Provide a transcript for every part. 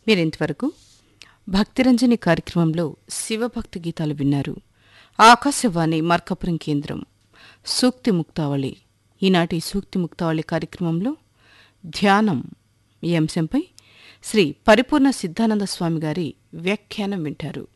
మీరింతవరకు భక్తిరంజని కార్యక్రమంలో శివభక్తి గీతాలు విన్నారు ఆకాశవాణి మార్కపురం కేంద్రం సూక్తి ముక్తావళి ఈనాటి సూక్తి ముక్తావళి కార్యక్రమంలో ధ్యానం ఈ అంశంపై శ్రీ పరిపూర్ణ సిద్ధానంద స్వామి గారి వ్యాఖ్యానం వింటారు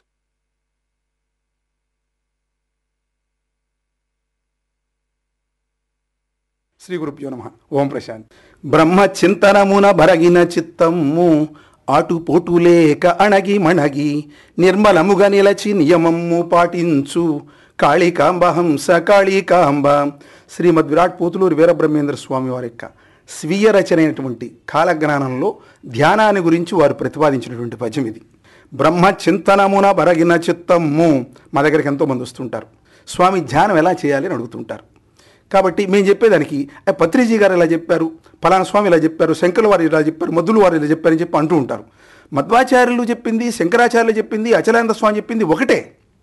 శ్రీ గురుభ్యో నమ ఓం ప్రశాంత్ బ్రహ్మ చింతనమున బరగిన చిత్తము ఆటుపోటు లేక అణగి మణగి నిర్మలముగా నిలచి నియమము పాటించు కాళికాంబ హంస కాళికాంబ శ్రీమద్ విరాట్ పోతులూరు వీరబ్రహ్మేంద్ర స్వామి వారి యొక్క స్వీయ రచన అయినటువంటి కాలజ్ఞానంలో ధ్యానాన్ని గురించి వారు ప్రతిపాదించినటువంటి పద్యం ఇది బ్రహ్మ చింతనమున బరగిన చిత్తము మా దగ్గరికి ఎంతోమంది వస్తుంటారు స్వామి ధ్యానం ఎలా చేయాలి అని అడుగుతుంటారు కాబట్టి మేము చెప్పేదానికి "ఆ, పత్రిజీ గారు ఇలా చెప్పారు ఫలానా స్వామి ఇలా చెప్పారు శంకరుల వారు ఇలా చెప్పారు మద్దులు వారు ఇలా చెప్పారని చెప్పి అంటూ ఉంటారు మధ్వాచార్యులు చెప్పింది శంకరాచార్యులు చెప్పింది అచలానంద స్వామి చెప్పింది ఒకటే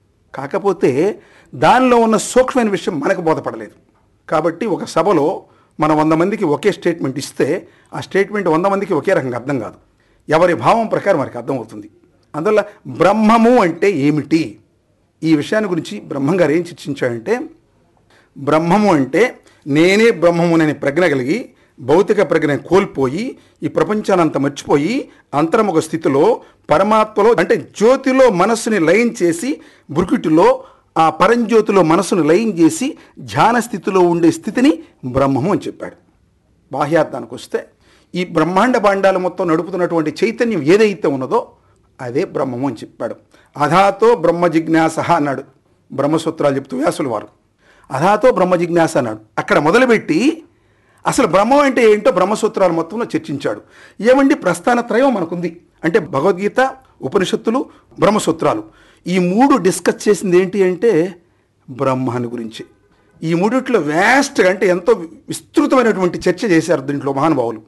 కాకపోతే దానిలో ఉన్న సూక్ష్మమైన విషయం మనకు బోధపడలేదు కాబట్టి ఒక సభలో మన వంద మందికి ఒకే స్టేట్మెంట్ ఇస్తే ఆ స్టేట్మెంట్ వంద మందికి ఒకే రకంగా అర్థం కాదు ఎవరి భావం ప్రకారం వారికి అర్థమవుతుంది అందువల్ల బ్రహ్మము అంటే ఏమిటి ఈ విషయాన్ని గురించి బ్రహ్మం గారు ఏం చర్చించాడంటే బ్రహ్మము అంటే నేనే బ్రహ్మమునని ప్రజ్ఞ కలిగి భౌతిక ప్రజ్ఞ కోల్పోయి ఈ ప్రపంచానంతా మర్చిపోయి అంతర్ముఖ స్థితిలో పరమాత్మలో అంటే జ్యోతిలో మనస్సుని లయం చేసి బురుకుటిలో ఆ పరంజ్యోతిలో మనస్సును లయం చేసి ధ్యాన స్థితిలో ఉండే స్థితిని బ్రహ్మము అని చెప్పాడు బాహ్యార్థానికి వస్తే ఈ బ్రహ్మాండ భాండాలు మొత్తం నడుపుతున్నటువంటి చైతన్యం ఏదైతే ఉన్నదో అదే బ్రహ్మము అని చెప్పాడు అధాతో బ్రహ్మ జిజ్ఞాస అన్నాడు బ్రహ్మసూత్రాలు చెప్తూ వ్యాసులు వారు అధాతో బ్రహ్మ జిజ్ఞాస అన్నాడు అక్కడ మొదలుపెట్టి అసలు బ్రహ్మం అంటే ఏంటో బ్రహ్మసూత్రాల మొత్తంలో చర్చించాడు ఏమండి ప్రస్థానత్రయం మనకుంది అంటే భగవద్గీత ఉపనిషత్తులు బ్రహ్మసూత్రాలు ఈ మూడు డిస్కస్ చేసింది ఏంటి అంటే బ్రహ్మాన్ని గురించి ఈ మూడిట్లో వ్యాస్ట్గా అంటే ఎంతో విస్తృతమైనటువంటి చర్చ చేశారు దీంట్లో మహానుభావులు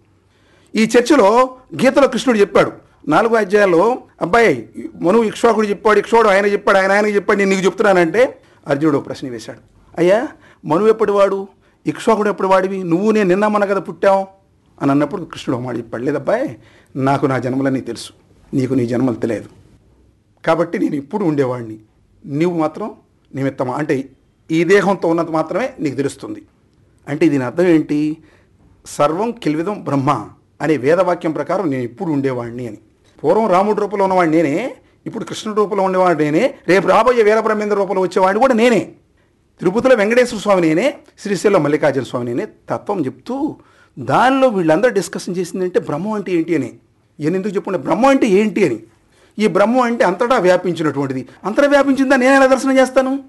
ఈ చర్చలో గీతలో కృష్ణుడు చెప్పాడు నాలుగు అధ్యాయాల్లో అబ్బాయి మనువు ఇక్ష్వాకుడు చెప్పాడు ఇక్ష్వాడు ఆయన చెప్పాడు ఆయన ఆయనకి చెప్పాడు నేను నీకు చెప్తున్నానంటే అర్జునుడు ఒక ప్రశ్న వేశాడు అయ్యా మనువు ఎప్పుడు వాడు ఇక్ష్వాకుడు ఎప్పుడు వాడివి నువ్వు నేను నిన్న మన కదా పుట్టావు అని అన్నప్పుడు కృష్ణుడు ఒక మాట చెప్పాడు లేదబ్బాయి నాకు నా జన్మలన్నీ తెలుసు నీకు నీ జన్మలు తెలియదు కాబట్టి నేను ఇప్పుడు ఉండేవాడిని నీవు మాత్రం నిమిత్తమా అంటే ఈ దేహంతో ఉన్నంత మాత్రమే నీకు తెలుస్తుంది అంటే దీని అర్థం ఏంటి సర్వం కిల్విదం బ్రహ్మ అనే వేదవాక్యం ప్రకారం నేను ఇప్పుడు ఉండేవాడిని అని పూర్వం రాముడి రూపంలో ఉన్నవాడు నేనే ఇప్పుడు కృష్ణుడి రూపంలో ఉండేవాడు నేనే రేపు రాబోయే వీరబ్రహ్మేంద్ర రూపంలో వచ్చేవాడిని కూడా నేనే తిరుపతిలో వెంకటేశ్వర స్వామి నేనే శ్రీశైలం మల్లికార్జున స్వామి నేనే తత్వం చెప్తూ దానిలో వీళ్ళందరూ డిస్కషన్ చేసిందంటే బ్రహ్మం అంటే ఏంటి అని నేను ఎందుకు చెప్పుకుంటే బ్రహ్మం అంటే ఏంటి అని ఈ బ్రహ్మం అంటే అంతటా వ్యాపించినటువంటిది అంతటా వ్యాపించిందా నేను ఎలా దర్శనం చేస్తాను